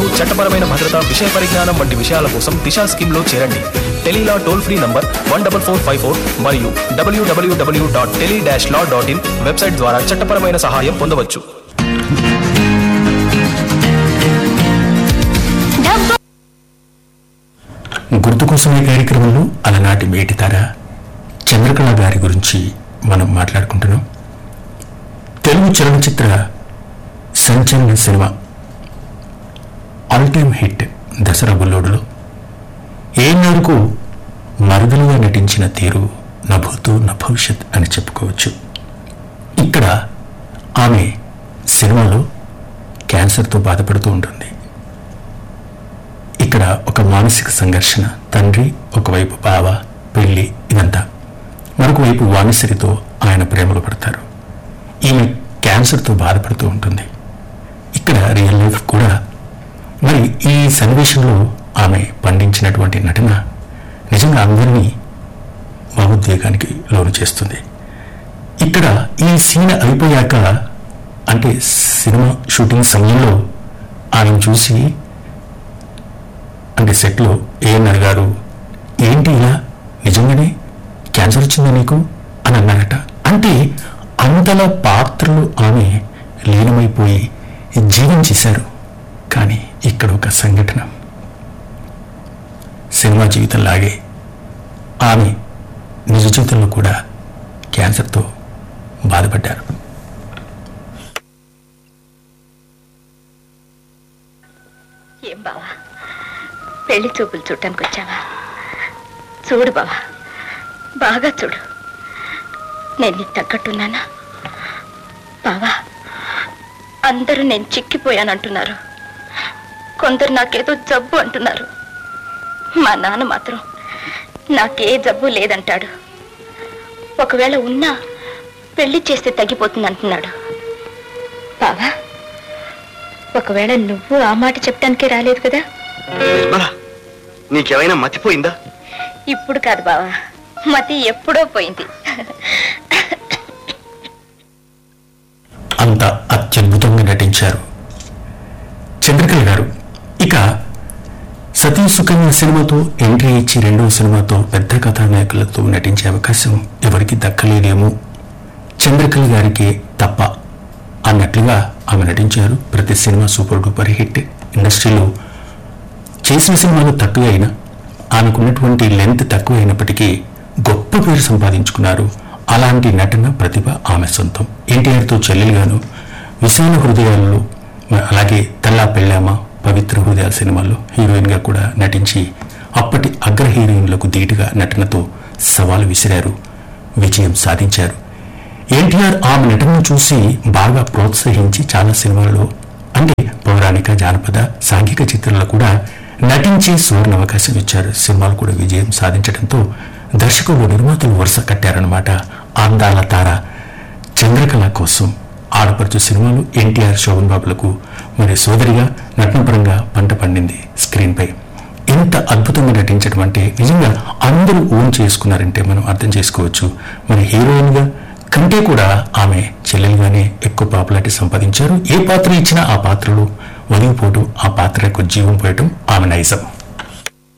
చట్టపరమైన భద్రత విషయ పరిజ్ఞానం వంటి విషయాల కోసం దిశా స్కీమ్లో చేరండి tele law toll free number one double four five four మరియు W W W dot tele dash law dot in website ద్వారా చట్టపరమైన సహాయం పొందవచ్చు గుర్తుకోసమే కార్యక్రమంలో అలనాటి మేటితార చంద్రకళ గారి గురించి మనం మాట్లాడుకుంటున్నాం తెలుగు చలనచిత్ర సంచలన సినిమా ఆల్ టైమ్ హిట్ దసరా బుల్లోడులో ఏనాడుకు మరుదులుగా నటించిన తీరు నభూతు నభవిష్యత్ అని చెప్పుకోవచ్చు ఇక్కడ ఆమె సినిమాలో క్యాన్సర్తో బాధపడుతూ ఉంటుంది ఇక్కడ ఒక మానసిక సంఘర్షణ తండ్రి ఒకవైపు బావ పెళ్లి ఇదంతా మరొక వైపు వాణిశ్రీతో ఆయన ప్రేమలో పడతారు ఈమె క్యాన్సర్తో బాధపడుతూ ఉంటుంది ఇక్కడ రియల్ లైఫ్ కూడా మరి ఈ సన్నివేశంలో ఆమె పండించినటువంటి నటన నిజంగా అందరినీ భావోద్వేగానికి లోను చేస్తుంది ఇక్కడ ఈ సీన్ అయిపోయాక అంటే సినిమా షూటింగ్ సమయంలో ఆమెను చూసి అంటే సెట్లో ఏఎన్ఆర్ గారు ఏంటి ఇలా నిజంగానే క్యాన్సర్ వచ్చిందా నీకు అని అన్నారట అంటే అంతలా పాత్రలు ఆమె లీనమైపోయి జీవించేశారు కానీ ఇక్కడ ఒక సంఘటన సినిమా జీవితంలాగే ఆమె నిజ జీవితంలో కూడా క్యాన్సర్తో బాధపడ్డారు ఏం బావా పెళ్లి చూపులు చూడటానికి వచ్చావా చూడు బావా బాగా చూడు నేను నీకు తగ్గట్టున్నానా బావా అందరూ నేను చిక్కిపోయానంటున్నారు కొందరు నాకేదో జబ్బు అంటున్నారు మా నాన్న మాత్రం నాకే జబ్బు లేదంటాడు ఒకవేళ ఉన్నా పెళ్లి చేస్తే తగ్గిపోతుంది అంటున్నాడు బావా ఒకవేళ నువ్వు ఆ మాట చెప్పడానికే రాలేదు కదా నిర్మల నీకేమైనా మతిపోయిందా ఇప్పుడు కాదు బావా మతి ఎప్పుడో పోయింది అంత అత్యద్భుతంగా నటించారు చంద్రకళ గారు ఇక సతీ సుకన్య సినిమాతో ఎంట్రీ ఇచ్చి రెండవ సినిమాతో పెద్ద కథానాయకులతో నటించే అవకాశం ఎవరికి దక్కలేదేమో చంద్రకళ గారికి తప్ప అన్నట్లుగా ఆమె నటించారు ప్రతి సినిమా సూపర్ డూపర్ హిట్ ఇండస్ట్రీలో చేసిన సినిమాలు తక్కువ అయినా ఆమెకున్నటువంటి లెంత్ తక్కువ అయినప్పటికీ గొప్ప పేరు సంపాదించుకున్నారు అలాంటి నటన ప్రతిభ ఆమె సొంతం ఎన్టీఆర్తో చెల్లెలుగాను విశాల హృదయాలలో మ- అలాగే తల్లా పెళ్ళామ పవిత్ర హృదయాల సినిమాల్లో హీరోయిన్గా కూడా నటించి అప్పటి అగ్ర హీరోయిన్లకు ధీటుగా నటనతో సవాలు విసిరారు విజయం సాధించారు ఎన్టీఆర్ ఆమె నటనను చూసి బాగా ప్రోత్సహించి చాలా సినిమాలలో అంటే పౌరాణిక జానపద సాంఘిక చిత్రాల్లో కూడా నటించి సువర్ణ అవకాశం ఇచ్చారు సినిమాలు కూడా విజయం సాధించడంతో దర్శకులు నిర్మాతలు వరుస కట్టారన్నమాట అందాల తార చంద్రకళ కోసం ఆడపడుచు సినిమాలు ఎన్టీఆర్ శోభన్ బాబులకు మరి సోదరిగా నటనపరంగా పంట పండింది స్క్రీన్ పై ఎంత అద్భుతంగా నటించడం అంటే నిజంగా అందరూ ఓన్ చేసుకున్నారంటే మనం అర్థం చేసుకోవచ్చు మరి హీరోయిన్గా కంటే కూడా ఆమె చెల్లెలుగానే ఎక్కువ పాపులారిటీ సంపాదించారు ఏ పాత్ర ఇచ్చినా ఆ పాత్రలో ఒదిగిపోవడం ఆ పాత్రకు జీవం పోయటం ఆమె నైజం